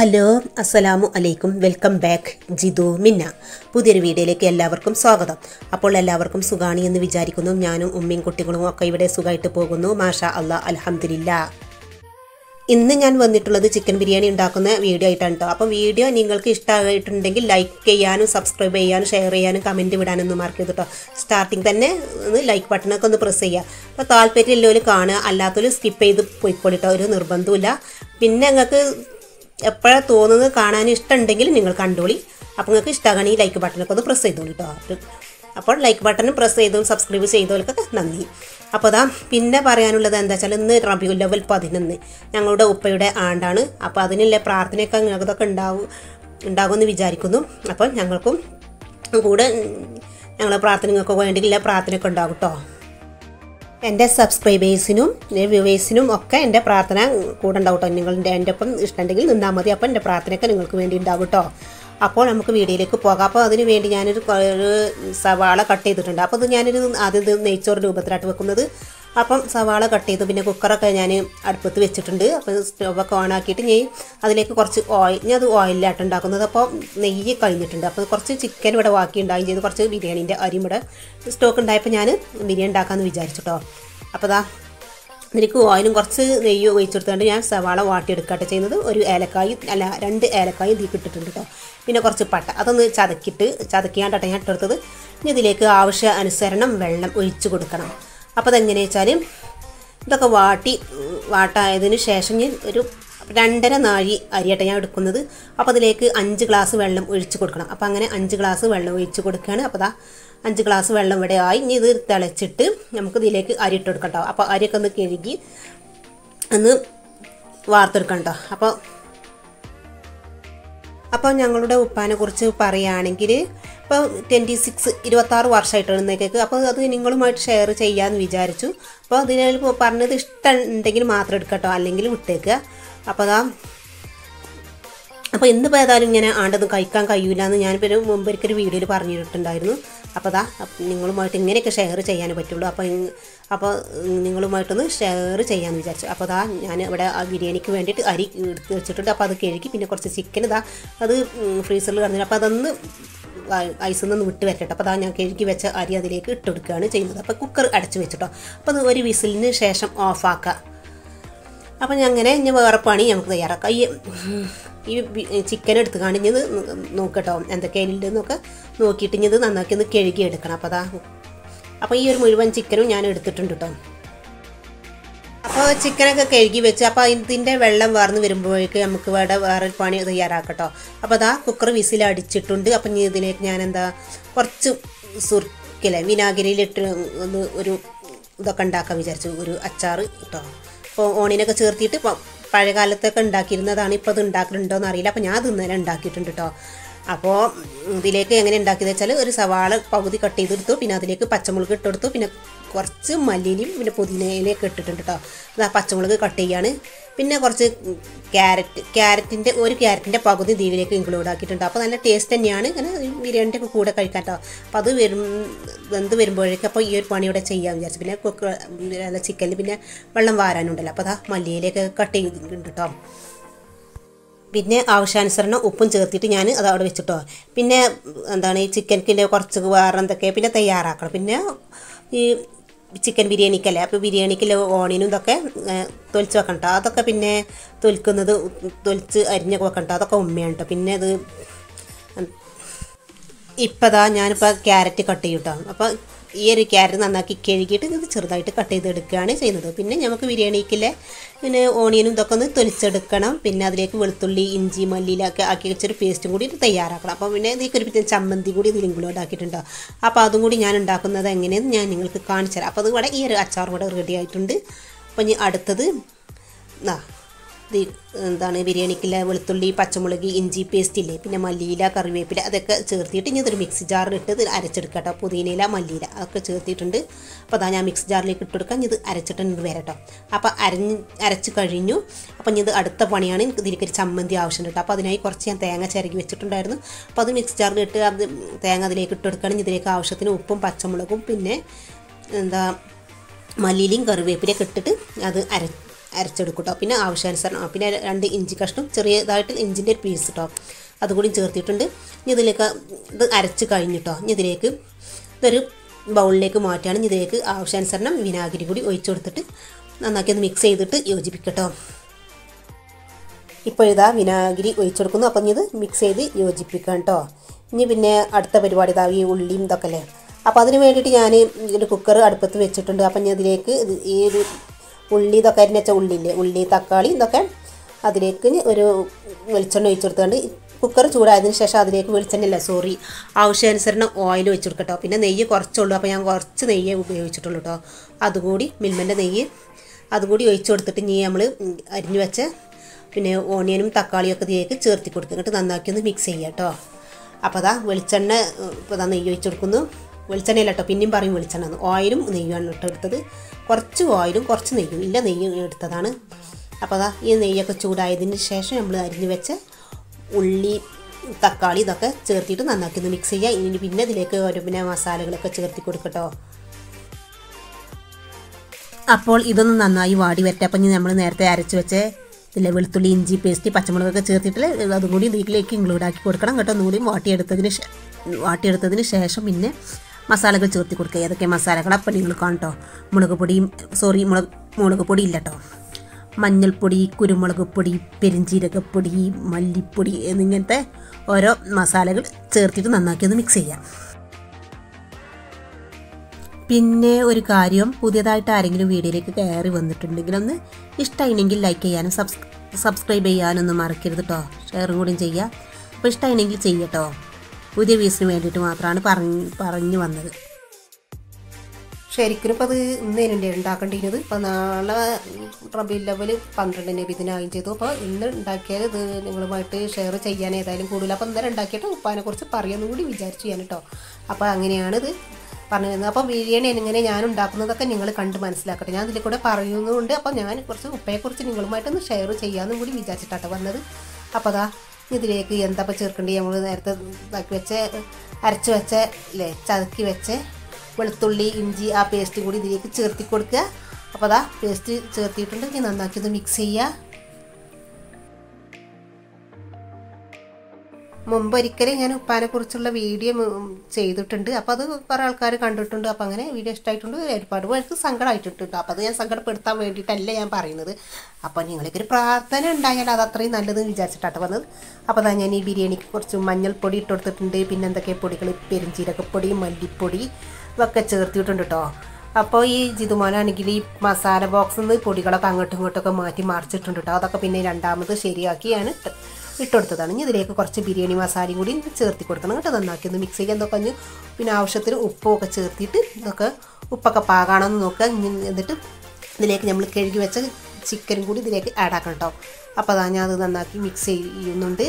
hello അസ്സലാമു അലൈക്കും welcome back Jithu മിന്ന പുതിയൊരു വീഡിയോയിലേക്ക് എല്ലാവർക്കും സ്വാഗതം അപ്പോൾ എല്ലാവർക്കും സുഖാണി എന്ന് വിചാരിക്കുന്നു ഞാനും ഉമ്മയും കുട്ടികളും ഒക്കെ ഇവിടെ സുഖമായിട്ട് പോകുന്നു മാഷാ അല്ലാ അൽഹംദുലില്ല ഇന്ന് ഞാൻ വന്നിട്ടുള്ളത് ചിക്കൻ ബിരിയാണി ഉണ്ടാക്കുന്ന വീഡിയോ ആയിട്ടാണ് കേട്ടോ അപ്പോൾ വീഡിയോ നിങ്ങൾക്ക് ഇഷ്ടമായിട്ടുണ്ടെങ്കിൽ ലൈക്ക് ചെയ്യാനും സബ്സ്ക്രൈബ് ചെയ്യാനും ഷെയർ ചെയ്യാനും കമൻറ്റ് വിടാനൊന്നും മാർക്ക് ചെയ്തു കേട്ടോ സ്റ്റാർട്ടിങ് തന്നെ ഒന്ന് ലൈക്ക് ബട്ടണൊക്കെ ഒന്ന് പ്രസ് ചെയ്യുക അപ്പോൾ താല്പര്യം എല്ലാവരും കാണുക അല്ലാത്തവരും സ്കിപ്പ് ചെയ്ത് പോയിക്കോളിട്ടോ ഒരു നിർബന്ധമില്ല പിന്നെ നിങ്ങൾക്ക് എപ്പോഴാണ് തോന്നുന്നത് കാണാൻ ഇഷ്ടമുണ്ടെങ്കിൽ നിങ്ങൾ കണ്ടോളി അപ്പോൾ നിങ്ങൾക്ക് ഇഷ്ടമാകണമെങ്കിൽ ലൈക്ക് ബട്ടണൊക്കെ ഒന്ന് പ്രസ് ചെയ്തോളൂ കേട്ടോ അപ്പോൾ ലൈക്ക് ബട്ടൺ പ്രസ് ചെയ്തു സബ്സ്ക്രൈബ് ചെയ്തവർക്കൊക്കെ നന്ദി അപ്പോൾ അതാ പിന്നെ പറയാനുള്ളത് എന്താ വെച്ചാൽ ഇന്ന് റബിയു ലെവൽ പതിനൊന്ന് ഞങ്ങളുടെ ഉപ്പയുടെ ആണ്ടാണ് അപ്പോൾ അതിനുള്ള പ്രാർത്ഥനയൊക്കെ ഞങ്ങൾക്കൊക്കെ ഉണ്ടാവും ഉണ്ടാകുമെന്ന് വിചാരിക്കുന്നു അപ്പോൾ ഞങ്ങൾക്കും കൂടെ ഞങ്ങളെ പ്രാർത്ഥനകൾക്ക് വേണ്ടിയുള്ള പ്രാർത്ഥനയൊക്കെ ഉണ്ടാകും കേട്ടോ എൻ്റെ സബ്സ്ക്രൈബേഴ്സിനും വ്യൂവേഴ്സിനും ഒക്കെ എൻ്റെ പ്രാർത്ഥന കൂടെ ഉണ്ടാവും കേട്ടോ നിങ്ങളുടെ എൻ്റെ ഒപ്പം ഇഷ്ടമുണ്ടെങ്കിൽ നിന്നാൽ മതി അപ്പോൾ എൻ്റെ പ്രാർത്ഥനയൊക്കെ നിങ്ങൾക്ക് വേണ്ടി ഉണ്ടാവും കേട്ടോ അപ്പോൾ നമുക്ക് വീഡിയോയിലേക്ക് പോകാം അപ്പോൾ അതിന് വേണ്ടി ഞാനൊരു ക- ഒരു സവാള കട്ട് ചെയ്തിട്ടുണ്ട് അപ്പോൾ അത് ഞാനൊരു ആദ്യം ഇത് നെയ്ച്ചോറ് രൂപത്തിലായിട്ട് വെക്കുന്നത് അപ്പം സവാള കട്ട് ചെയ്തു പിന്നെ കുക്കറൊക്കെ ഞാൻ അടുപ്പത്ത് വെച്ചിട്ടുണ്ട് അപ്പോൾ സ്റ്റൗവൊക്കെ ഓൺ ആക്കിയിട്ട് ഞാൻ അതിലേക്ക് കുറച്ച് ഓയിൽ ഞാൻ അത് ഓയിലായിട്ട് ഉണ്ടാക്കുന്നത് അപ്പോൾ നെയ്യ് കഴിഞ്ഞിട്ടുണ്ട് അപ്പോൾ കുറച്ച് ചിക്കൻ ഇവിടെ ബാക്കി ഉണ്ടാവുകയും ചെയ്തു കുറച്ച് ബിരിയാണീൻ്റെ അരിയും ഇവിടെ സ്റ്റോക്ക് ഉണ്ടായപ്പോൾ ഞാൻ ബിരിയാണി ഉണ്ടാക്കാമെന്ന് വിചാരിച്ചിട്ടോ അപ്പോൾ ദാ ഇതിലേക്ക് ഓയിലും കുറച്ച് നെയ്യ് ഒഴിച്ചെടുത്തുകൊണ്ട് ഞാൻ സവാള വാട്ടിയെടുക്കട്ടെ ചെയ്യുന്നത് ഒരു ഏലക്കായി അല്ല രണ്ട് ഏലക്കായി ഇതിൽ ഇട്ടിട്ടുണ്ട് കേട്ടോ പിന്നെ കുറച്ച് പട്ട അതൊന്ന് ചതക്കിയിട്ട് ചതക്കിയാണ്ടാട്ടെ ഞാൻ ഇട്ടെടുത്തത് ഇനി ഇതിലേക്ക് ആവശ്യ അനുസരണം വെള്ളം ഒഴിച്ചു കൊടുക്കണം അപ്പോൾ അതെങ്ങനെയാ വെച്ചാൽ ഇതൊക്കെ വാട്ടി ഉം, വാട്ടായതിന് ശേഷം ഞാൻ ഒരു രണ്ടര നാഴി അരിയാട്ടെ ഞാൻ എടുക്കുന്നത് അപ്പോൾ അതിലേക്ക് അഞ്ച് ഗ്ലാസ് വെള്ളം ഒഴിച്ച് കൊടുക്കണം അപ്പോൾ അങ്ങനെ അഞ്ച് ഗ്ലാസ് വെള്ളം ഒഴിച്ച് കൊടുക്കുകയാണ് അപ്പോൾ ദാ അഞ്ച് ഗ്ലാസ് വെള്ളം ഇവിടെ ആയി ഇനി ഇത് തിളച്ചിട്ട് നമുക്ക് ഇതിലേക്ക് അരി ഇട്ട് കൊടുക്കാം കേട്ടോ അപ്പോൾ അരിയൊക്കെ ഒന്ന് കഴുകി ഒന്ന് വാർത്തെടുക്കണം കേട്ടോ അപ്പോൾ അപ്പോൾ ഞങ്ങളുടെ ഉപ്പാനെ കുറിച്ച് പറയുകയാണെങ്കിൽ ഇപ്പോൾ ട്വൻറ്റി സിക്സ് ഇരുപത്താറ് വർഷമായിട്ടാണ് ഇന്നേക്ക് അപ്പോൾ അത് നിങ്ങളുമായിട്ട് ഷെയർ ചെയ്യാമെന്ന് വിചാരിച്ചു അപ്പോൾ അതിന് പറഞ്ഞത് ഇഷ്ടം ഉണ്ടെങ്കിൽ മാത്രം എടുക്കട്ടോ അല്ലെങ്കിൽ വിട്ടേക്കുക അപ്പോൾ അതാ അപ്പോൾ ഇന്നിപ്പോൾ ഏതായാലും ഇങ്ങനെ ആണ്ടൊന്നും കഴിക്കാൻ കഴിയൂല എന്ന് ഞാൻ പിന്നെ മുമ്പ് ഒരിക്കൽ വീഡിയോയിൽ പറഞ്ഞിട്ടുണ്ടായിരുന്നു അപ്പോൾ അതാ നിങ്ങളുമായിട്ട് ഇങ്ങനെയൊക്കെ ഷെയർ ചെയ്യാനേ പറ്റുള്ളൂ അപ്പോൾ ഇങ്- അപ്പോൾ നിങ്ങളുമായിട്ടൊന്ന് ഷെയർ ചെയ്യാമെന്ന് വിചാരിച്ചു അപ്പോൾ അതാ ഞാൻ ഇവിടെ ആ ബിരിയാണിക്ക് വേണ്ടിയിട്ട് അരി എടുത്ത് വെച്ചിട്ടുണ്ട് അപ്പോൾ അത് കഴുകി പിന്നെ കുറച്ച് ചിക്കൻ ഇതാ അത് ഫ്രീസറിൽ കിടന്നില്ല അപ്പോൾ അതൊന്ന് ഐസിൽ നിന്ന് വിട്ട് വരട്ടെ അപ്പോൾ അതാ ഞാൻ കഴുകി വെച്ച അരി അതിലേക്ക് ഇട്ട് കൊടുക്കുകയാണ് ചെയ്യുന്നത് അപ്പോൾ കുക്കർ അടച്ച് വെച്ചിട്ടോ അപ്പോൾ അത് ഒരു വിസിലിന് ശേഷം ഓഫാക്കുക അപ്പം ഞാൻ അങ്ങനെ ഇനി വേറെ പണി നമുക്ക് തയ്യാറാക്കാം ഈ ഈ ബി- ചിക്കൻ എടുത്ത് കാണിഞ്ഞത് നോക്കട്ടോ എന്തൊക്കെയാണെന്നൊക്കെ നോക്കിയിട്ട് ഇനി ഇത് നന്നാക്കി ഒന്ന് കഴുകി എടുക്കണം അപ്പോൾ അതാ അപ്പോൾ ഈ ഒരു മുഴുവൻ ചിക്കനും ഞാൻ എടുത്തിട്ടുണ്ട് കേട്ടോ അപ്പോൾ ചിക്കനൊക്കെ കഴുകി വെച്ച് അപ്പോൾ ഇതിൻ്റെ വെള്ളം വാർന്ന് വരുമ്പോഴേക്ക് നമുക്ക് വേറെ വേറെ ഒരു പണി തയ്യാറാക്കട്ടോ അപ്പോൾ അതാ കുക്കർ വിസിൽ അടിച്ചിട്ടുണ്ട് അപ്പം ഇനി ഇതിലേക്ക് ഞാൻ എന്താ കുറച്ച് സുർക്കിലെ വിനാഗിരിയിലിട്ട് ഒന്ന് ഒരു ഇതൊക്കെ ഉണ്ടാക്കാൻ വിചാരിച്ചു ഒരു അച്ചാർ കേട്ടോ അപ്പോൾ ഓണിനൊക്കെ ചേർത്തിട്ട് പ- പഴയ കാലത്തൊക്കെ ഉണ്ടാക്കിയിരുന്നതാണ് ഇപ്പോൾ അത് ഉണ്ടാക്കലുണ്ടോ എന്ന് അറിയില്ല അപ്പോൾ ഞാൻ അത് ഇന്നലെ ഉണ്ടാക്കിയിട്ടുണ്ട് കേട്ടോ അപ്പോൾ ഇതിലേക്ക് എങ്ങനെ ഉണ്ടാക്കിയത് വെച്ചാൽ ഒരു സവാള പകുതി കട്ട് ചെയ്തെടുത്തു പിന്നെ അതിലേക്ക് പച്ചമുളക് ഇട്ടെടുത്തു പിന്നെ കുറച്ച് മല്ലിയിലും പിന്നെ പുതിനയിലൊക്കെ ഇട്ടിട്ടുണ്ട് കേട്ടോ ഇതാ പച്ചമുളക് കട്ട് ചെയ്യാണ് പിന്നെ കുറച്ച് ക്യാരറ്റ് ക്യാരറ്റിൻ്റെ ഒരു ക്യാരറ്റിൻ്റെ പകുതി ഇതിലേക്ക് ഇൻക്ലൂഡ് ആക്കിയിട്ടുണ്ട് അപ്പോൾ നല്ല ടേസ്റ്റ് തന്നെയാണ് ഇങ്ങനെ ബിരിയാണിൻ്റെ ഒക്കെ കൂടെ കഴിക്കാൻ കേട്ടോ അപ്പോൾ അത് വരും വെന്ത് വരുമ്പോഴേക്കും അപ്പോൾ ഈ ഒരു പണി ഇവിടെ ചെയ്യാമെന്ന് വിചാരിച്ചു പിന്നെ കുക്ക് അല്ല ചിക്കനിൽ പിന്നെ വെള്ളം വാരാനുണ്ടല്ലോ അപ്പോൾ അതാ മല്ലിയിലേക്ക് കട്ട് ചെയ്തിട്ടുണ്ട് കേട്ടോ പിന്നെ ആവശ്യാനുസരണം ഉപ്പും ചേർത്തിട്ട് ഞാൻ അത് അവിടെ വെച്ചിട്ടോ പിന്നെ എന്താണ് ഈ ചിക്കൻക്കിൻ്റെ കുറച്ച് വേറെ എന്തൊക്കെ പിന്നെ തയ്യാറാക്കണം പിന്നെ ഈ ചിക്കൻ ബിരിയാണിക്കല്ലേ അപ്പോൾ ബിരിയാണിക്കുള്ള ഓണിനും ഇതൊക്കെ ഏ, തൊലിച്ച് വെക്കണം കേട്ടോ അതൊക്കെ പിന്നെ തൊലിക്കുന്നത് തൊലിച്ച് അരിഞ്ഞൊക്കെ വെക്കണം കേട്ടോ അതൊക്കെ ഉമ്മയാണ് കേട്ടോ പിന്നെ അത് ഇപ്പതാ ഞാനിപ്പോൾ ക്യാരറ്റ് കട്ട് ചെയ്യും കേട്ടോ അപ്പോൾ ഈ ഒരു ക്യാരറ്റ് നന്നാക്കി കഴുകിയിട്ട് ഇത് ചെറുതായിട്ട് കട്ട് ചെയ്തെടുക്കുകയാണ് ചെയ്യുന്നത് പിന്നെ നമുക്ക് ബിരിയാണിക്കിലെ പിന്നെ ഓണിയനും ഇതൊക്കെ ഒന്ന് തൊലിച്ചെടുക്കണം പിന്നെ അതിലേക്ക് വെളുത്തുള്ളി ഇഞ്ചി മല്ലിയിലൊക്കെ ആക്കി വെച്ചൊരു പേസ്റ്റും കൂടി ഇത് തയ്യാറാക്കണം അപ്പോൾ പിന്നെ ഇതിലേക്ക് ഒരു പിന്നെ ചമ്മന്തി കൂടി ഇതിൽ ഇൻക്ലൂഡ് ആക്കിയിട്ടുണ്ടോ അപ്പോൾ അതും കൂടി ഞാൻ ഉണ്ടാക്കുന്നത് എങ്ങനെയെന്ന് ഞാൻ നിങ്ങൾക്ക് കാണിച്ചു തരാം അപ്പോൾ അത് ഇവിടെ ഈ ഒരു അച്ചാർ ഇവിടെ റെഡി ആയിട്ടുണ്ട് അപ്പോൾ ഇനി അടുത്തത് ആ ഇത് എന്താണ് ബിരിയാണിക്കുള്ള വെളുത്തുള്ളി പച്ചമുളക് ഇഞ്ചി പേസ്റ്റ് ഇല്ലേ പിന്നെ മല്ലിയില കറിവേപ്പില അതൊക്കെ ചേർത്തിട്ട് ഇനി ഇതൊരു മിക്സി ജാറിലിട്ട് ഇത് അരച്ചെടുക്കാം കേട്ടോ പുതിനയില മല്ലിയില അതൊക്കെ ചേർത്തിട്ടുണ്ട് അപ്പോൾ അതാ ഞാൻ മിക്സി ജാറിലേക്ക് ഇട്ട് കൊടുക്കാം ഇത് അരച്ചിട്ടുണ്ട് വരട്ടോ അപ്പോൾ അരഞ്ഞ് അരച്ച് കഴിഞ്ഞു അപ്പോൾ ഇനി ഇത് അടുത്ത പണിയാണ് എനിക്ക് ഇതിലേക്ക് ഒരു ചമ്മന്തി ആവശ്യമുണ്ട് കേട്ടോ അപ്പോൾ അതിനായി കുറച്ച് ഞാൻ തേങ്ങ ചിരകി വെച്ചിട്ടുണ്ടായിരുന്നു അപ്പോൾ അത് മിക്സി ജാറിലിട്ട് അത് തേങ്ങ അതിലേക്ക് ഇട്ട് കൊടുക്കുകയാണെങ്കിൽ ഇതിലേക്ക് ആവശ്യത്തിന് ഉപ്പും പച്ചമുളകും പിന്നെ എന്താ മല്ലിയിലയും കറിവേപ്പിലയൊക്കെ ഇട്ടിട്ട് അത് അര അരച്ചെടുക്കും കേട്ടോ പിന്നെ ആവശ്യാനുസരണം ആ, പിന്നെ രണ്ട് ഇഞ്ചി കഷ്ണം ചെറിയതായിട്ട് ഇഞ്ചിൻ്റെ ഒരു പീസ് കേട്ടോ അതുകൂടി ചേർത്തിട്ടുണ്ട് ഇനി ഇതിലേക്ക് ഇത് അരച്ച് കഴിഞ്ഞിട്ടോ ഇനി ഇതിലേക്ക് ഇതൊരു ബൗളിലേക്ക് മാറ്റുകയാണ് ഇനി ഇതിലേക്ക് ആവശ്യാനുസരണം വിനാഗിരി കൂടി ഒഴിച്ചു കൊടുത്തിട്ട് നന്നാക്കി ഒന്ന് മിക്സ് ചെയ്തിട്ട് യോജിപ്പിക്കട്ടോ ഇപ്പോൾ ഇതാ വിനാഗിരി ഒഴിച്ചു കൊടുക്കുന്നു അപ്പം ഇനി ഇത് മിക്സ് ചെയ്ത് യോജിപ്പിക്കാം കേട്ടോ ഇനി പിന്നെ അടുത്ത പരിപാടി ഇതാ ഈ ഉള്ളിയും ഇതൊക്കെ അല്ലേ അപ്പോൾ അതിന് വേണ്ടിയിട്ട് ഞാൻ ഒരു കുക്കർ അടുപ്പത്ത് വെച്ചിട്ടുണ്ട് അപ്പം ഞാൻ അതിലേക്ക് ഇത് ഈ ഒരു ഉള്ളി ഇതൊക്കെ അരിഞ്ഞ വെച്ച ഉള്ളിയില്ലേ ഉള്ളി തക്കാളി ഇതൊക്കെ അതിലേക്ക് ഒരു വെളിച്ചെണ്ണ ഒഴിച്ചു കൊടുത്തുകൊണ്ട് കുക്കർ ചൂടായതിന് ശേഷം അതിലേക്ക് വെളിച്ചെണ്ണ സോറി ആവശ്യാനുസരണം ഓയിൽ ഒഴിച്ചു കൊടുക്കട്ടോ പിന്നെ നെയ്യ് കുറച്ചുള്ളൂ അപ്പോൾ ഞാൻ കുറച്ച് നെയ്യേ ഉപയോഗിച്ചിട്ടുള്ളൂ കേട്ടോ അതുകൂടി മിൽമൻ്റെ നെയ്യ് അതുകൂടി ഒഴിച്ചു കൊടുത്തിട്ട് ഇനി നമ്മൾ അരിഞ്ഞു വെച്ച പിന്നെ ഓണിയനും തക്കാളിയും ഒക്കെ ഇതിലേക്ക് ചേർത്തി കൊടുക്കുക എന്നിട്ട് നന്നാക്കി ഒന്ന് മിക്സ് ചെയ്യുക കേട്ടോ അപ്പോൾ അതാ വെളിച്ചെണ്ണ ഇപ്പോൾ അതാ നെയ്യ് ഒഴിച്ച് കൊടുക്കുന്നു വെളിച്ചെണ്ണയില്ല കേട്ടോ പിന്നെയും പറയും വെളിച്ചെണ്ണ എന്ന് ഓയിലും നെയ്യുമാണ് കേട്ടോ എടുത്തത് കുറച്ച് ഓയിലും കുറച്ച് നെയ്യും ഇല്ല നെയ്യ് എടുത്തതാണ് അപ്പോൾ അതാ ഈ നെയ്യൊക്കെ ചൂടായതിന് ശേഷം നമ്മൾ അരിഞ്ഞ് വെച്ച ഉള്ളി തക്കാളി ഇതൊക്കെ ചേർത്തിട്ട് നന്നാക്കി ഒന്ന് മിക്സ് ചെയ്യുക ഇനി പിന്നെ ഇതിലേക്ക് ഓരോ പിന്നെ മസാലകളൊക്കെ ചേർത്തി കൊടുക്കട്ടോ അപ്പോൾ ഇതൊന്ന് നന്നായി വാടി വരട്ടെ അപ്പം നമ്മൾ നേരത്തെ അരച്ച് വെച്ച് ഇതിലെ വെളുത്തുള്ളി ഇഞ്ചി പേസ്റ്റ് പച്ചമുളകൊക്കെ ചേർത്തിട്ട് അതും കൂടി ഇതിലേക്ക് ഇൻക്ലൂഡ് ആക്കി കൊടുക്കണം കേട്ടോ ഒന്നുകൂടി വാട്ടിയെടുത്തതിന് ശേ- വാട്ടിയെടുത്തതിന് ശേഷം പിന്നെ മസാലകൾ ചേർത്തി കൊടുക്കുക ഏതൊക്കെ മസാലകൾ അപ്പം നിങ്ങൾ കാണട്ടോ മുളക് പൊടിയും സോറി മുളക് മുളക് പൊടി ഇല്ല കേട്ടോ മഞ്ഞൾപ്പൊടി കുരുമുളക് പൊടി പെരിഞ്ചീരകപ്പൊടി മല്ലിപ്പൊടി എന്നിങ്ങനത്തെ ഓരോ മസാലകൾ ചേർത്തിട്ട് നന്നാക്കി ഒന്ന് മിക്സ് ചെയ്യാം പിന്നെ ഒരു കാര്യം പുതിയതായിട്ട് ആരെങ്കിലും വീഡിയോയിലേക്ക് കയറി വന്നിട്ടുണ്ടെങ്കിൽ ഒന്ന് ഇഷ്ടമായില്ലെങ്കിൽ ലൈക്ക് ചെയ്യാനും സബ്സ് സബ്സ്ക്രൈബ് ചെയ്യാനൊന്നും മറക്കരുത് കേട്ടോ ഷെയറും കൂടിയും ചെയ്യുക അപ്പോൾ ഇഷ്ടമായില്ലെങ്കിൽ ചെയ്യട്ടോ പുതിയ വ്യൂസിന് വേണ്ടിയിട്ട് മാത്രമാണ് പറഞ്ഞ് പറഞ്ഞു വന്നത് ശരിക്കും ഇപ്പോൾ അത് ഇന്നേനുണ്ട് ഉണ്ടാക്കേണ്ടിയിരുന്നത് ഇപ്പോൾ നാളെ റബി ലെവൽ പന്ത്രണ്ടിന് ഇതിനായും ചെയ്തു അപ്പോൾ ഇന്ന് ഉണ്ടാക്കിയാൽ ഇത് നിങ്ങളുമായിട്ട് ഷെയർ ചെയ്യാൻ ഏതായാലും കൂടുതൽ അപ്പോൾ ഇന്നലെ ഉണ്ടാക്കിയിട്ട് ഉപ്പാനെ കുറിച്ച് പറയുമെന്നും കൂടി വിചാരിച്ചു ഞാൻ കേട്ടോ അപ്പോൾ അങ്ങനെയാണ് ഇത് പറഞ്ഞു തരുന്നത് അപ്പോൾ ബിരിയാണി എങ്ങനെ ഞാൻ ഉണ്ടാക്കുന്നതൊക്കെ നിങ്ങൾ കണ്ട് മനസ്സിലാക്കട്ടെ ഞാൻ ഇതിൽ കൂടെ പറയുന്നുണ്ട് അപ്പോൾ ഞാൻ കുറച്ച് ഉപ്പയെക്കുറിച്ച് നിങ്ങളുമായിട്ടൊന്ന് ഷെയർ ചെയ്യാമെന്നും കൂടി വിചാരിച്ചിട്ടാട്ടോ വന്നത് അപ്പോൾ അതാ ഇതിലേക്ക് എന്താ ഇപ്പോൾ ചേർക്കേണ്ടത് നമ്മൾ നേരത്തെ ഇതാക്കി വെച്ച അരച്ച് വെച്ച അല്ലേ ചതക്കി വെച്ച് വെളുത്തുള്ളി ഇഞ്ചി ആ പേസ്റ്റ് കൂടി ഇതിലേക്ക് ചേർത്തി കൊടുക്കുക അപ്പോൾ അതാ പേസ്റ്റ് ചേർത്തിയിട്ടുണ്ട് ഇനി നന്നാക്കി ഒന്ന് മിക്സ് ചെയ്യുക മുമ്പ് ഒരിക്കലും ഞാൻ ഉപ്പാനെ കുറിച്ചുള്ള വീഡിയോ ഉം, ചെയ്തിട്ടുണ്ട് അപ്പോൾ അത് കുറേ ആൾക്കാർ കണ്ടിട്ടുണ്ട് അപ്പോൾ അങ്ങനെ വീഡിയോ ഇഷ്ടമായിട്ടുണ്ട് ഒരുപാട് പേർക്ക് സങ്കടമായിട്ടുണ്ട് അപ്പോൾ അത് ഞാൻ സങ്കടപ്പെടുത്താൻ വേണ്ടിയിട്ടല്ല ഞാൻ പറയുന്നത് അപ്പോൾ നിങ്ങൾക്ക് ഒരു പ്രാർത്ഥന ഉണ്ടായാൽ അത് അത്രയും നല്ലതെന്ന് വിചാരിച്ചിട്ടാണ് വന്നത് അപ്പോൾ അതാ ഞാൻ ഈ ബിരിയാണിക്ക് കുറച്ച് മഞ്ഞൾപ്പൊടി ഇട്ട് കൊടുത്തിട്ടുണ്ട് പിന്നെ എന്തൊക്കെ പൊടികൾ പെരുംജീരകപ്പൊടി മല്ലിപ്പൊടി ഇതൊക്കെ ചേർത്തിട്ടുണ്ട് കേട്ടോ അപ്പോൾ ഈ ജിതുമോനാണെങ്കിൽ ഈ മസാല ബോക്സിൽ നിന്ന് പൊടികളൊക്കെ അങ്ങോട്ടും ഇങ്ങോട്ടൊക്കെ മാറ്റി മറിച്ചിട്ടുണ്ട് കേട്ടോ അതൊക്കെ പിന്നെ രണ്ടാമത് ശരിയാക്കിയാണ് ഇട്ട് ഇട്ടുകൊടുത്തതാണ് ഇനി ഇതിലേക്ക് കുറച്ച് ബിരിയാണി മസാലയും കൂടി ചേർത്തി കൊടുക്കണം കേട്ടോ നന്നാക്കി ഒന്ന് മിക്സ് ചെയ്യാൻ എന്തൊക്കെ കഴിഞ്ഞ് പിന്നെ ആവശ്യത്തിന് ഉപ്പും ഒക്കെ ചേർത്തിട്ട് ഇതൊക്കെ ഉപ്പൊക്കെ പാകാണെന്ന് നോക്കുക ഇനി എന്നിട്ട് ഇതിലേക്ക് നമ്മൾ കഴുകി വെച്ച ചിക്കനും കൂടി ഇതിലേക്ക് ആഡ് ആക്കണം കേട്ടോ അപ്പോൾ അതാ ഞാൻ അത് നന്നാക്കി മിക്സ് ചെയ്യുന്നുണ്ട്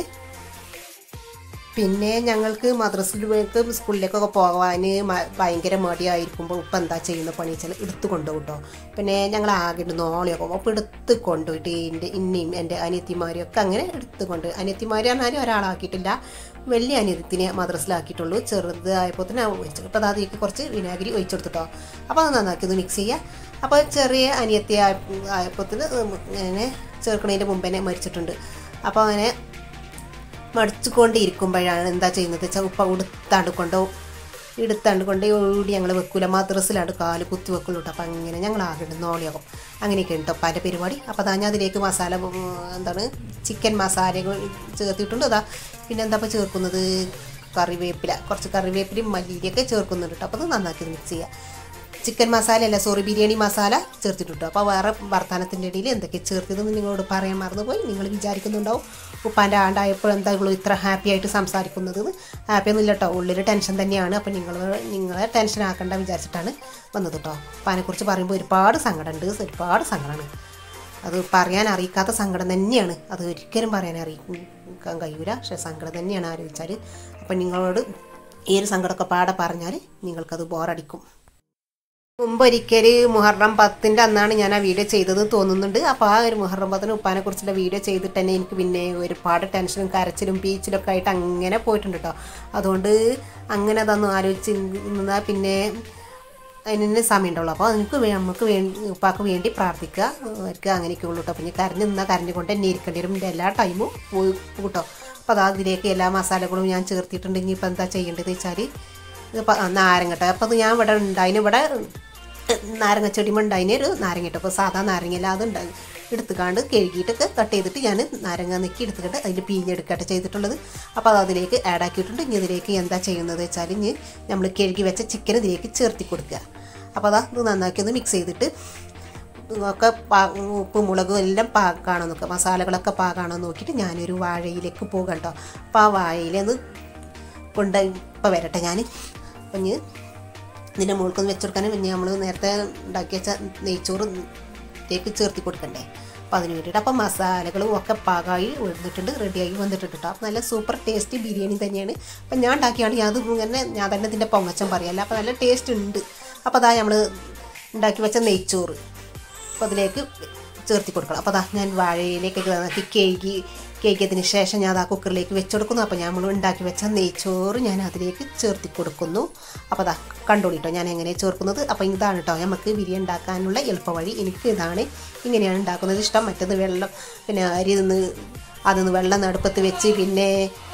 പിന്നെ ഞങ്ങൾക്ക് മദ്രസിലേക്ക് സ്കൂളിലേക്കൊക്കെ പോകാൻ മ- ഭയങ്കര മടിയായിരിക്കുമ്പോൾ ഇപ്പം എന്താ ചെയ്യുന്ന പണി വെച്ചാൽ എടുത്ത് കൊണ്ടുപോകും കേട്ടോ പിന്നെ ഞങ്ങൾ ആകെ നോളിയൊക്കെ പോകും അപ്പോൾ എടുത്ത് കൊണ്ടുപോയിട്ട് എൻ്റെ ഇന്നയും എൻ്റെ അനിയത്തിമാരും ഒക്കെ അങ്ങനെ എടുത്ത് കൊണ്ട് അനിയത്തിമാർ പറഞ്ഞാലും ഒരാളാക്കിയിട്ടില്ല വലിയ അനിയത്തിനെ മദ്രസിലാക്കിയിട്ടുള്ളൂ ചെറുതായപ്പോൾ തന്നെ ഒഴിച്ചു അപ്പോൾ അത് അതിലേക്ക് കുറച്ച് വിനാഗിരി ഒഴിച്ചെടുത്തിട്ടോ അപ്പോൾ അത് നന്നാക്കി ഒന്ന് മിക്സ് ചെയ്യുക അപ്പോൾ ചെറിയ അനിയത്തി ആയപ്പോൾ ഇങ്ങനെ ചേർക്കണതിൻ്റെ മുമ്പ് തന്നെ മരിച്ചിട്ടുണ്ട് അപ്പോൾ അങ്ങനെ മടിച്ചുകൊണ്ട് ഇരിക്കുമ്പോഴാണ് എന്താ ചെയ്യുന്നത് വെച്ചാൽ ഉപ്പ ഉടുത്താണ്ട് കൊണ്ടോ എടുത്താണ്ട് കൊണ്ട് ഓടി ഞങ്ങൾ വെക്കൂല മദ്രസിലാണ്ട് കാല് കുത്തി വെക്കുള്ളൂ കേട്ടോ അപ്പം അങ്ങനെ ഞങ്ങൾ ആകെ നോളിയാകും അങ്ങനെയൊക്കെ ഉണ്ട് ഉപ്പാൻ്റെ പരിപാടി അപ്പോൾ അതാ ഞാൻ അതിലേക്ക് മസാല ഉം, എന്താണ് ചിക്കൻ മസാലകൾ ചേർത്തിട്ടുണ്ട് അതാ പിന്നെ എന്താ ഇപ്പോൾ ചേർക്കുന്നത് കറിവേപ്പില കുറച്ച് കറിവേപ്പിലയും മല്ലിയിലൊക്കെ ചേർക്കുന്നുണ്ട് കേട്ടോ അപ്പോൾ അത് നന്നാക്കി മിക്സ് ചെയ്യുക ചിക്കൻ മസാല അല്ല സോറി ബിരിയാണി മസാല ചേർത്തിട്ടുണ്ട് അപ്പോൾ വേറെ വർത്തമാനത്തിൻ്റെ ഇടയിൽ എന്തൊക്കെ ചേർത്തതെന്ന് നിങ്ങളോട് പറയാൻ മറന്നുപോയി നിങ്ങൾ വിചാരിക്കുന്നുണ്ടാവും ഉപ്പാൻ്റെ ആണ്ടായപ്പോൾ എന്താ ഇവള് ഇത്ര ഹാപ്പി ആയിട്ട് സംസാരിക്കുന്നത് ഹാപ്പി ഒന്നും ഇല്ല കേട്ടോ ഉള്ളിൽ ടെൻഷൻ തന്നെയാണ് അപ്പോൾ നിങ്ങൾ നിങ്ങളെ ടെൻഷൻ ആക്കണ്ട വിചാരിച്ചിട്ടാണ് വന്നത് കേട്ടോ ഉപ്പാനെക്കുറിച്ച് പറയുമ്പോൾ ഒരുപാട് സങ്കടമുണ്ട് ഒരുപാട് സങ്കടമാണ് അത് പറയാൻ അറിയിക്കാത്ത സങ്കടം തന്നെയാണ് അത് ഒരിക്കലും പറയാൻ അറിയിക്കാൻ കഴിയൂല പക്ഷേ സങ്കടം തന്നെയാണ് ആലോചിച്ചാൽ അപ്പം നിങ്ങളോട് ഈ ഒരു സങ്കടമൊക്കെ പാടെ പറഞ്ഞാൽ നിങ്ങൾക്കത് ബോറടിക്കും മുമ്പൊരിക്കൽ മുഹറം പത്തിൻ്റെ അന്നാണ് ഞാൻ ആ വീഡിയോ ചെയ്തത് തോന്നുന്നുണ്ട് അപ്പോൾ ആ ഒരു മുഹറം പത്തിന് ഉപ്പാനെ കുറിച്ചുള്ള വീഡിയോ ചെയ്തിട്ട് തന്നെ എനിക്ക് പിന്നെ ഒരുപാട് ടെൻഷനും കരച്ചിലും പീച്ചിലും ഒക്കെ ആയിട്ട് അങ്ങനെ പോയിട്ടുണ്ട് കേട്ടോ അതുകൊണ്ട് അങ്ങനെ അതൊന്നും ആലോചിച്ച് നിന്നാൽ പിന്നെ അതിന് സമയമുണ്ടുള്ളൂ അപ്പോൾ എനിക്ക് വേ- നമുക്ക് വേണ്ടി ഉപ്പാക്ക് വേണ്ടി പ്രാർത്ഥിക്കുക അവർക്ക് അങ്ങനെയൊക്കെ ഉള്ളൂ കേട്ടോ പിന്നെ കരഞ്ഞ് നിന്നാൽ കരഞ്ഞ് കൊണ്ട് തന്നെ ഇരിക്കേണ്ടി വരും എൻ്റെ എല്ലാ ടൈമും പോയി കേട്ടോ അപ്പോൾ അതാ ഇതിലേക്ക് എല്ലാ മസാലകളും ഞാൻ ചേർത്തിട്ടുണ്ടെങ്കിൽ ഇപ്പോൾ എന്താ ചെയ്യേണ്ടത് വെച്ചാൽ ഇപ്പോൾ നാരങ്ങ കേട്ടോ അപ്പോൾ അത് ഞാൻ ഇവിടെ ഉണ്ടായിന് ഇവിടെ നാരങ്ങ ചെടിമ ഉണ്ടായിന് ഒരു നാരങ്ങ കേട്ടോ അപ്പോൾ സാധാ നാരങ്ങയില്ല അത് ഉണ്ടായി എടുത്തുകാണ്ട് കഴുകിയിട്ടൊക്കെ കട്ട് ചെയ്തിട്ട് ഞാൻ നാരങ്ങ നെക്കി എടുത്തിട്ട് അതിൽ പിഴിഞ്ഞെടുക്കട്ടെ ചെയ്തിട്ടുള്ളത് അപ്പോൾ അത് അതിലേക്ക് ആഡ് ആക്കിയിട്ടുണ്ട് ഇനി ഇതിലേക്ക് എന്താ ചെയ്യുന്നത് വെച്ചാൽ ഇനി നമ്മൾ കഴുകി വെച്ച ചിക്കൻ ഇതിലേക്ക് ചേർത്തി കൊടുക്കുക അപ്പോൾ അതാ ഇത് നന്നാക്കി ഒന്ന് മിക്സ് ചെയ്തിട്ട് ഒക്കെ പാ ഉപ്പ് മുളകും എല്ലാം പാകാണോ നോക്കുക മസാലകളൊക്കെ പാകാണോ നോക്കിയിട്ട് ഞാനൊരു വാഴയിലേക്ക് പോകാം കേട്ടോ അപ്പോൾ ആ വാഴയിലൊന്ന് കൊണ്ട് ഇപ്പോൾ വരട്ടെ ഞാൻ അപ്പം ഇനി ഇതിൻ്റെ മുകൾക്കൊന്ന് വെച്ചുകൊടുക്കാനും പിന്നെ നമ്മൾ നേരത്തെ ഉണ്ടാക്കി വെച്ച നെയ്ച്ചോറ് തേക്ക് ചേർത്തി കൊടുക്കണ്ടേ അപ്പോൾ അതിന് വേണ്ടിയിട്ട് അപ്പം മസാലകളും ഒക്കെ പാകമായി വന്നിട്ടുണ്ട് റെഡിയായി വന്നിട്ടുണ്ട് കേട്ടോ അപ്പോൾ നല്ല സൂപ്പർ ടേസ്റ്റി ബിരിയാണി തന്നെയാണ് അപ്പം ഞാൻ ഉണ്ടാക്കിയാണ് ഞാൻ അത് ഇങ്ങനെ ഞാൻ തന്നെ ഇതിൻ്റെ പൊങ്ങച്ചം പറയല്ല അപ്പോൾ നല്ല ടേസ്റ്റ് ഉണ്ട് അപ്പോൾ അതാ നമ്മൾ ഉണ്ടാക്കി വെച്ച നെയ്ച്ചോറ് അപ്പോൾ അതിലേക്ക് ചേർത്തി കൊടുക്കണം അപ്പോൾ അതാ ഞാൻ വാഴയിലേക്കൊക്കെ നന്നാക്കി കേകി കേക്കിയതിന് ശേഷം ഞാൻ ആ കുക്കറിലേക്ക് വെച്ച് കൊടുക്കുന്നു അപ്പോൾ ഞാൻ നമ്മൾ ഉണ്ടാക്കി വെച്ച നെയ്ച്ചോറ് ഞാൻ അതിലേക്ക് ചേർത്തി കൊടുക്കുന്നു അപ്പോൾ അതാ കണ്ടോളിട്ടോ ഞാൻ എങ്ങനെ ചേർക്കുന്നത് അപ്പോൾ ഇതാണ് കേട്ടോ നമുക്ക് ബിരിയാണി ഉണ്ടാക്കാനുള്ള എളുപ്പവഴി എനിക്ക് ഇതാണ് ഇങ്ങനെയാണ് ഉണ്ടാക്കുന്നത് ഇഷ്ടം മറ്റത് വെള്ളം പിന്നെ അരി നിന്ന് അതിന്ന് വെള്ളം നടുപ്പത്ത് വെച്ച് പിന്നെ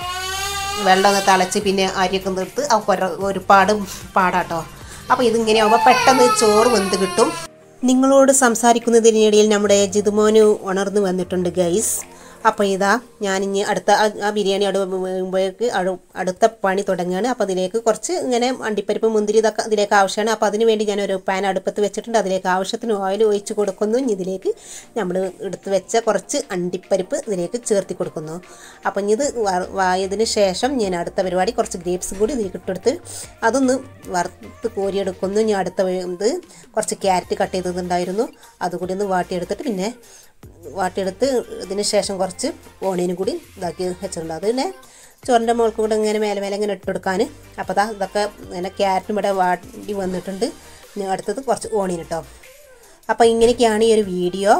വെള്ളം ഒന്ന് തിളച്ച് പിന്നെ അരിയൊക്കെ നിർത്ത് ആ ഒരു- ഒരുപാട് പാടാട്ടോ അപ്പോൾ ഇതിങ്ങനെയാകുമ്പോൾ പെട്ടെന്ന് ചോറ് വെന്ത് കിട്ടും നിങ്ങളോട് സംസാരിക്കുന്നതിനിടയിൽ നമ്മുടെ ജിതുമോന് ഉണർന്നു വന്നിട്ടുണ്ട് ഗൈസ് അപ്പോൾ ഇതാ ഞാനിഞ്ഞ് അടുത്ത ആ- ആ ബിരിയാണി അടുമ്പോഴേക്ക് അടുത്ത പണി തുടങ്ങുകയാണ് അപ്പോൾ അതിലേക്ക് കുറച്ച് ഇങ്ങനെ അണ്ടിപ്പരിപ്പ് മുന്തിരി ഇതൊക്കെ അതിലേക്ക് ആവശ്യമാണ് അപ്പോൾ അതിന് വേണ്ടി ഞാൻ ഒരു പാൻ അടുപ്പത്ത് വെച്ചിട്ടുണ്ട് അതിലേക്ക് ആവശ്യത്തിന് ഓയിൽ ഒഴിച്ച് കൊടുക്കുന്നു ഇനി ഇതിലേക്ക് നമ്മൾ എടുത്ത് വെച്ച കുറച്ച് അണ്ടിപ്പരിപ്പ് ഇതിലേക്ക് ചേർത്തി കൊടുക്കുന്നു അപ്പം ഇനി ഇത് വ- വായതിന് ശേഷം ഞാൻ അടുത്ത പരിപാടി കുറച്ച് ഗ്രേപ്സ് കൂടി ഇതിലേക്ക് ഇട്ടെടുത്ത് അതൊന്ന് വറുത്ത് കോരിയെടുക്കുന്നു ഇനി അടുത്ത വേ- ഇത് കുറച്ച് ക്യാരറ്റ് കട്ട് ചെയ്തതുണ്ടായിരുന്നു അതുകൂടി ഒന്ന് വാട്ടിയെടുത്തിട്ട് പിന്നെ വാട്ടിയെടുത്ത് ഇതിന് ശേഷം കുറച്ച് ഓണിയനും കൂടി ഇതാക്കി വെച്ചിട്ടുണ്ട് അത് പിന്നെ ചോറിൻ്റെ മുകൾക്ക് കൂടെ ഇങ്ങനെ മേലെ മേലെ ഇങ്ങനെ ഇട്ടെടുക്കാൻ അപ്പോൾ ദാ ഇതൊക്കെ ഇങ്ങനെ ക്യാരറ്റും ഇവിടെ വാട്ടി വന്നിട്ടുണ്ട് ഇനി അടുത്തത് കുറച്ച് ഓണിയൻ കേട്ടോ അപ്പോൾ ഇങ്ങനെയൊക്കെയാണ് ഈ ഒരു വീഡിയോ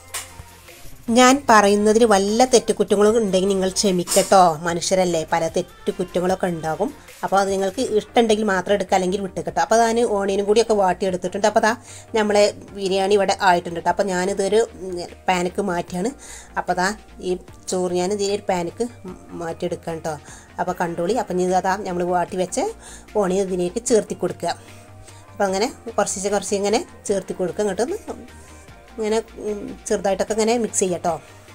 ഞാൻ പറയുന്നതിൽ വല്ല തെറ്റുകുറ്റങ്ങളും ഉണ്ടെങ്കിൽ നിങ്ങൾ ക്ഷമിക്കട്ടോ മനുഷ്യരല്ലേ പല തെറ്റുകുറ്റങ്ങളൊക്കെ ഉണ്ടാകും അപ്പോൾ അത് നിങ്ങൾക്ക് ഇഷ്ടമുണ്ടെങ്കിൽ മാത്രം എടുക്കുക അല്ലെങ്കിൽ വിട്ടുകിട്ടും അപ്പോൾ ഞാൻ ഓണിയനും കൂടിയൊക്കെ വാട്ടിയെടുത്തിട്ടുണ്ട് അപ്പോൾ അതാ നമ്മളെ ബിരിയാണി ഇവിടെ ആയിട്ടുണ്ട് കേട്ടോ അപ്പോൾ ഞാനിതൊരു പാനക്ക് മാറ്റിയാണ് അപ്പോൾ അതാ ഈ ചോറ് ഞാൻ ഇതിലൊരു പാനക്ക് മാറ്റിയെടുക്കാം കേട്ടോ അപ്പോൾ കണ്ടോളി അപ്പം ഇനി അതാ നമ്മൾ വാട്ടി വെച്ച് ഓണിയൻ ഇതിലേക്ക് ചേർത്തി കൊടുക്കുക അപ്പോൾ അങ്ങനെ കുറച്ച് കുറച്ച് ഇങ്ങനെ ചേർത്തി കൊടുക്കുക ഇങ്ങോട്ടൊന്ന് ഇങ്ങനെ ഉം, ചെറുതായിട്ടൊക്കെ ഇങ്ങനെ മിക്സ് ചെയ്യട്ടോ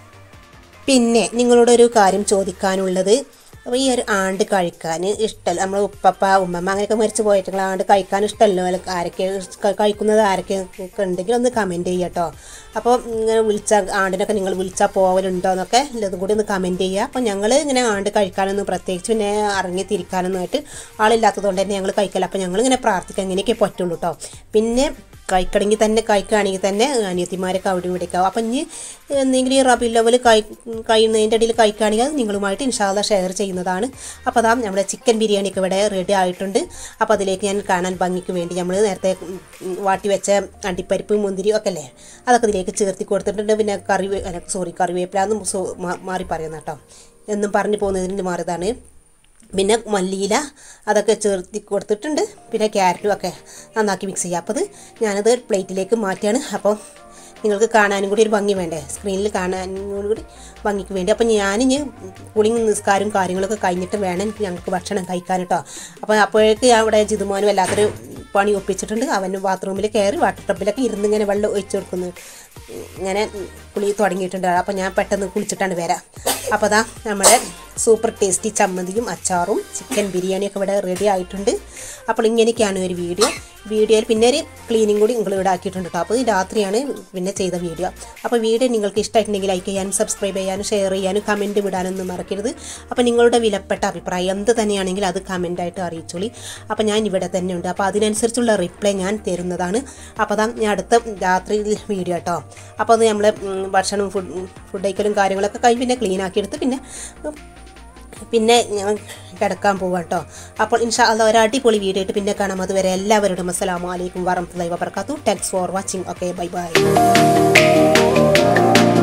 പിന്നെ നിങ്ങളോടൊരു കാര്യം ചോദിക്കാനുള്ളത് അപ്പോൾ ഈ ഒരു ആണ്ട് കഴിക്കാൻ ഇഷ്ടമല്ല നമ്മൾ ഉപ്പപ്പ ഉമ്മമ്മ അങ്ങനെയൊക്കെ മരിച്ചു പോയിട്ടുള്ള ആണ്ട് കഴിക്കാൻ ഇഷ്ടമല്ലോ അല്ല ആരൊക്കെ ക- കഴിക്കുന്നത് ആരൊക്കെ ഒക്കെ ഉണ്ടെങ്കിൽ ഒന്ന് കമൻറ്റ് ചെയ്യട്ടോ അപ്പോൾ ഇങ്ങനെ വിളിച്ച ആണ്ടിനൊക്കെ നിങ്ങൾ വിളിച്ചാൽ പോവലുണ്ടോ എന്നൊക്കെ ഇല്ലതും കൂടി ഒന്ന് കമൻറ്റ് ചെയ്യുക അപ്പോൾ ഞങ്ങൾ ഇങ്ങനെ ആണ്ട് കഴിക്കാനൊന്നും പ്രത്യേകിച്ച് പിന്നെ ഇറങ്ങി തിരിക്കാനൊന്നും ആയിട്ട് ആളില്ലാത്തതുകൊണ്ട് തന്നെ ഞങ്ങൾ കഴിക്കല അപ്പോൾ ഞങ്ങളിങ്ങനെ പ്രാർത്ഥിക്കാം ഇങ്ങനെയൊക്കെ പറ്റുള്ളൂ കേട്ടോ പിന്നെ കഴിക്കണമെങ്കിൽ തന്നെ കഴിക്കുകയാണെങ്കിൽ തന്നെ അനിയത്തിമാരൊക്കെ അവിടെ ഇവിടെയൊക്കെ ആവും അപ്പം ഇനി എന്തെങ്കിലും ഈ റബി ലെവൽ കഴി കഴിയുന്നതിൻ്റെ ഇടയിൽ കഴിക്കുകയാണെങ്കിൽ അത് നിങ്ങളുമായിട്ട് ഇൻഷാല്ല ഷെയർ ചെയ്യുന്നതാണ് അപ്പോൾ അതാ നമ്മുടെ ചിക്കൻ ബിരിയാണിയൊക്കെ ഇവിടെ റെഡി ആയിട്ടുണ്ട് അപ്പോൾ അതിലേക്ക് ഞാൻ കാണാൻ ഭംഗിക്ക് വേണ്ടി നമ്മൾ നേരത്തെ ഉം, ഉം, വാട്ടി വെച്ച അണ്ടിപ്പരിപ്പ് മുന്തിരി ഒക്കെ അല്ലേ അതൊക്കെ ഇതിലേക്ക് ചേർത്തി കൊടുത്തിട്ടുണ്ട് പിന്നെ കറി സോറി കറിവേപ്പിലാന്ന് സോ മാ- മാറി പറയുന്ന കേട്ടോ എന്നും പറഞ്ഞു പോകുന്നതിന് മാറിയതാണ് പിന്നെ മല്ലിയില അതൊക്കെ ചേർത്തി കൊടുത്തിട്ടുണ്ട് പിന്നെ ക്യാരറ്റും ഒക്കെ നന്നാക്കി മിക്സ് ചെയ്യുക അപ്പോൾ അത് ഞാനത് പ്ലേറ്റിലേക്ക് മാറ്റിയാണ് അപ്പോൾ നിങ്ങൾക്ക് കാണാനും കൂടി ഒരു ഭംഗി വേണ്ടേ സ്ക്രീനിൽ കാണാനും കൂടി ഭംഗിക്ക് വേണ്ടി അപ്പോൾ ഞാനിഞ്ഞ് കുളിങ് നിസ്കാരവും കാര്യങ്ങളൊക്കെ കഴിഞ്ഞിട്ട് വേണം ഞങ്ങൾക്ക് ഭക്ഷണം കഴിക്കാൻ കേട്ടോ അപ്പോൾ അപ്പോഴേക്ക് ഞാൻ ഇവിടെ ജിതുമോനും വല്ലാത്തൊരു പണി ഒപ്പിച്ചിട്ടുണ്ട് അവന് ബാത്റൂമിൽ കയറി വാട്ടർ ടബിലൊക്കെ ഇരുന്ന് ഇങ്ങനെ വെള്ളം ഒഴിച്ചു കൊടുക്കുന്നു ഇങ്ങനെ കുളി തുടങ്ങിയിട്ടുണ്ട് അപ്പോൾ ഞാൻ പെട്ടെന്ന് കുളിച്ചിട്ടാണ് വരാം അപ്പോൾ അതാ നമ്മുടെ സൂപ്പർ ടേസ്റ്റി ചമ്മന്തിയും അച്ചാറും ചിക്കൻ ബിരിയാണിയൊക്കെ ഇവിടെ റെഡി ആയിട്ടുണ്ട് അപ്പോൾ ഇങ്ങനെയൊക്കെയാണ് ഒരു വീഡിയോ വീഡിയോയിൽ പിന്നെ ഒരു ക്ലീനിങ് കൂടി നിങ്ങൾ ഇവിടെ ആക്കിയിട്ടുണ്ട് കേട്ടോ അപ്പോൾ ഇത് രാത്രിയാണ് പിന്നെ ചെയ്ത വീഡിയോ അപ്പോൾ വീഡിയോ നിങ്ങൾക്ക് ഇഷ്ടമായിട്ടുണ്ടെങ്കിൽ ലൈക്ക് ചെയ്യാനും സബ്സ്ക്രൈബ് ചെയ്യാനും ഷെയർ ചെയ്യാനും കമൻറ്റ് വിടാനൊന്നും മറക്കരുത് അപ്പോൾ നിങ്ങളുടെ വിലപ്പെട്ട അഭിപ്രായം എന്ത് തന്നെയാണെങ്കിൽ അത് കമൻറ്റായിട്ട് അറിയിച്ചോളി അപ്പോൾ ഞാൻ ഇവിടെ തന്നെ ഉണ്ട് അപ്പോൾ അതിനനുസരിച്ചുള്ള റിപ്ലൈ ഞാൻ തരുന്നതാണ് അപ്പോൾ അതാ ഞാൻ അടുത്ത രാത്രി വീഡിയോ കേട്ടോ അപ്പോൾ അത് നമ്മൾ ഭക്ഷണം ഫുഡ് ഫുഡ് കഴിക്കലും കാര്യങ്ങളൊക്കെ കഴിഞ്ഞ് പിന്നെ ക്ലീൻ ആക്കിയെടുത്ത് പിന്നെ ഉം, പിന്നെ ഞാൻ കിടക്കാൻ പോവാം കേട്ടോ അപ്പോൾ ഇൻഷാ അല്ല ഒരു അടിപൊളി വീഡിയോ ആയിട്ട് പിന്നെ കാണാം അതുവരെ എല്ലാവരോടും അസ്സലാമു അലൈക്കും വറഹ്മത്തുള്ളാഹി വബർക്കാത്തു thanks for watching okay bye by